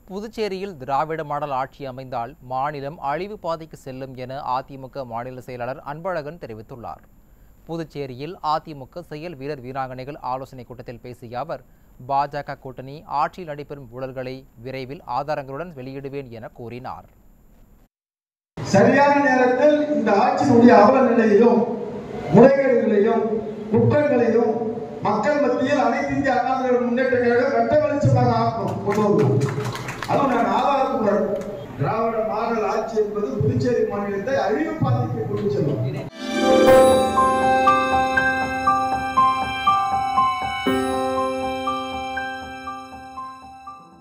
புதுச்சேரியில் திராவிட மாடல் ஆட்சி அமைந்தால் மாநிலம் அழிவு பாதைக்கு செல்லும் என அதிமுக மாநில செயலாளர் அன்பழகன் தெரிவித்துள்ளார் புதுச்சேரியில் அதிமுக செயல் வீரர் வீராங்கனைகள் ஆலோசனைக் கூட்டத்தில் பேசிய அவர் பாஜக கூட்டணி ஆட்சியில் நடைபெறும் ஊழல்களை விரைவில் ஆதாரங்களுடன் வெளியிடுவேன் என கூறினார் சரியான நேரத்தில் இந்த ஆட்சியினுடைய அவல நிலையையும் முறைகேடுகளையும் குற்றங்களையும் மக்கள் மத்தியில் அனைத்து இந்திய அண்ணா திராவிட முன்னேற்ற கழகம் கட்ட வெளிச்சமாக ஆக்கணும் கொண்டு வருவோம் அதுவும் நான் ஆதாரத்துடன் திராவிட மாடல் ஆட்சி என்பது புதுச்சேரி மாநிலத்தை அழிவு பாதைக்கு கொண்டு செல்லும்